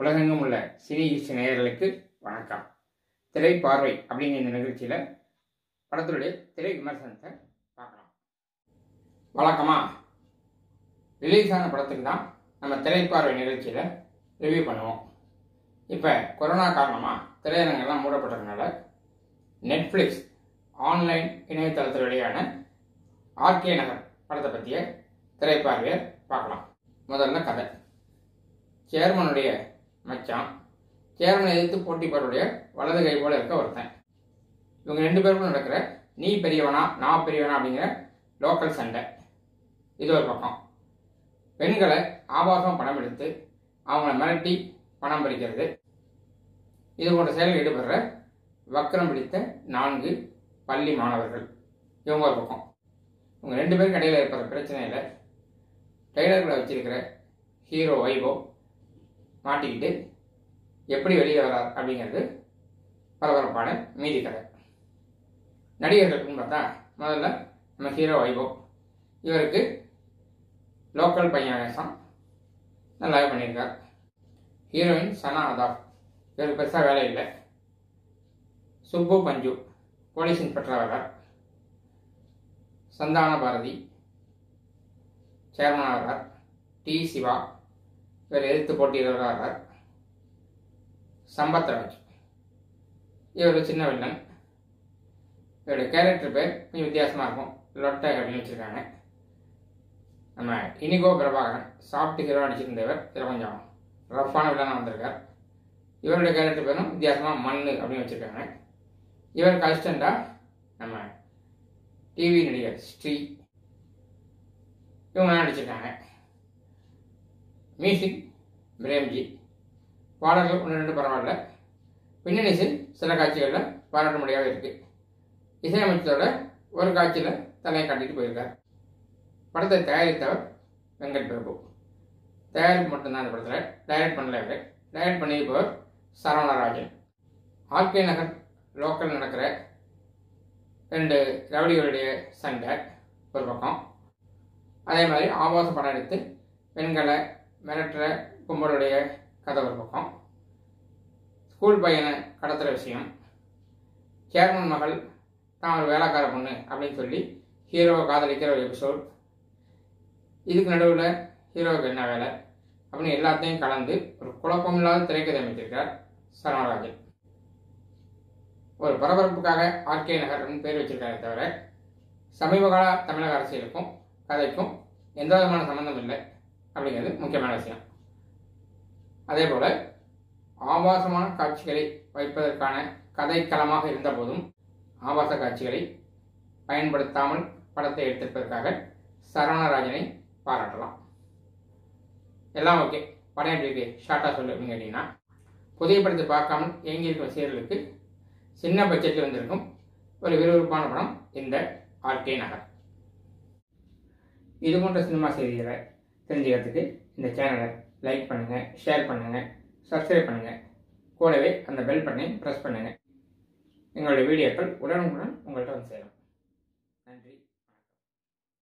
உலகெங்கும் உள்ள cine east நேயர்களுக்கு வணக்கம் திரைப்பார்வை அப்படிங்கிற இந்த நிகழ்ச்சியில் படத்துடைய திரை விமர்சனத்தை பார்க்கலாம் வழக்கமாக ரிலீஸ் ஆன படத்துக்கு தான் நம்ம திரைப்பார்வை நிகழ்ச்சியில் ரிவ்யூ பண்ணுவோம் இப்போ கொரோனா காரணமாக திரையரங்கெல்லாம் மூடப்பட்டதுனால நெட்ஃப்ளிக்ஸ் ஆன்லைன் இணையதளத்தில் வெளியான ஆர்கே நகர் படத்தை பற்றிய திரைப்பார்வையை பார்க்கலாம் முதல்ல கதை சேர்மனுடைய மச்சான் சேர்மனை எதிர்த்து போட்டி போடுடைய வலது கை போல இருக்க ஒருத்தன் இவங்க ரெண்டு பேருக்கும் நடக்கிற நீ பெரியவனா நான் பெரியவனா அப்படிங்கிற லோக்கல் சண்டை இது ஒரு பக்கம் பெண்களை ஆபாசம் படம் எடுத்து அவங்கள மிரட்டி பணம் பறிக்கிறது இது போன்ற செயலில் ஈடுபடுற வக்கரம் பிடித்த நான்கு பள்ளி மாணவர்கள் இவங்க ஒரு பக்கம் இவங்க ரெண்டு பேருக்கு இடையில இருக்கிற பிரச்சனையில் டைலர்களை வச்சிருக்கிற ஹீரோ வைபவ் மாட்டிக்கிட்டு எப்படி வெளியே வரார் அப்படிங்கிறது பரபரப்பான மீதி கதை நடிகர்களுக்குன்னு பார்த்தா முதல்ல நம்ம ஹீரோ வைபவ் இவருக்கு லோக்கல் பையன் வேஷம் நல்லாவே பண்ணியிருக்கார் ஹீரோயின் சனா அதாப் இவருக்கு பெருசாக வேலை இல்லை சுப்பு பஞ்சு போலீஸ் இன்ஸ்பெக்டர் ஆகிறார் சந்தான பாரதி சேர்மன் ஆகிறார் டி சிவா இவர் எதிர்த்து போட்டியிடுறவராக ஆகிறார் சம்பத்ராஜ் இவர் சின்ன வில்லன் இவருடைய கேரக்டர் பேர் கொஞ்சம் வித்தியாசமாக இருக்கும் லொட்டை அப்படின்னு வச்சுருக்காங்க நம்ம இனிகோ பிரபாகரன் சாஃப்ட் ஹீரோ நடிச்சிருந்தவர் இதில் கொஞ்சம் ரஃப்பான வில்லனாக வந்திருக்கார் இவருடைய கேரக்டர் பேரும் வித்தியாசமாக மண் அப்படின்னு வச்சுருக்காங்க இவருக்கு அசிஸ்டண்ட்டாக நம்ம டிவி நடிகர் ஸ்ரீ இவங்க நடிச்சிருக்காங்க மியூசிக் பிரேம்ஜி பாடல்கள் ஒன்று ரெண்டு பரவாயில்ல பின்னணிசில் சில காட்சிகளில் பாராட்ட முடியாத இருக்குது இசையமைச்சதோட ஒரு காட்சியில் தலையை காட்டிட்டு போயிருக்கார் படத்தை தயாரித்தவர் வெங்கட் பிரபு தயாரிப்பு மட்டும்தான் இந்த படத்தில் டைரக்ட் பண்ணல இவர் டைரக்ட் பண்ணியிருப்பவர் சரவணராஜன் ஆர்கே நகர் லோக்கல் நடக்கிற ரெண்டு ரவுடிகளுடைய சண்டை ஒரு பக்கம் அதே மாதிரி ஆபாச படம் எடுத்து பெண்களை மிரட்டுற கும்பலுடைய கதை ஒரு பக்கம் ஸ்கூல் பையனை கடத்துகிற விஷயம் சேர்மன் மகள் தான் ஒரு வேலைக்கார பொண்ணு அப்படின்னு சொல்லி ஹீரோவை காதலிக்கிற ஒரு எபிசோட் இதுக்கு நடுவில் ஹீரோவுக்கு என்ன வேலை அப்படின்னு எல்லாத்தையும் கலந்து ஒரு குழப்பமில்லாத திரைக்கதை அமைச்சிருக்கார் சரவணராஜன் ஒரு பரபரப்புக்காக ஆர்கே நகர்னு பேர் வச்சிருக்காரு தவிர சமீபகால தமிழக அரசியலுக்கும் கதைக்கும் எந்த விதமான சம்மந்தம் இல்லை அப்படிங்கிறது முக்கியமான விஷயம் அதே போல் ஆபாசமான காட்சிகளை வைப்பதற்கான கதைக்களமாக இருந்த போதும் ஆபாச காட்சிகளை பயன்படுத்தாமல் படத்தை எடுத்திருப்பதற்காக சரவணராஜனை பாராட்டலாம் எல்லாம் ஓகே படம் எப்படி இருக்கு ஷார்ட்டாக சொல்லு அப்படின்னு கேட்டிங்கன்னா புதிய படத்தை பார்க்காமல் இயங்கி இருக்கும் ரசிகர்களுக்கு சின்ன பட்ஜெட்டில் வந்திருக்கும் ஒரு விறுவிறுப்பான படம் இந்த ஆர்கே நகர் இது போன்ற சினிமா செய்திகளை தெரிஞ்சுக்கிறதுக்கு இந்த சேனலை லைக் பண்ணுங்கள் ஷேர் பண்ணுங்கள் சப்ஸ்கிரைப் பண்ணுங்கள் கூடவே அந்த பெல் பட்டனை ப்ரெஸ் பண்ணுங்கள் எங்களுடைய வீடியோக்கள் உடனுக்குடன் உங்கள்கிட்ட வந்து சேரும்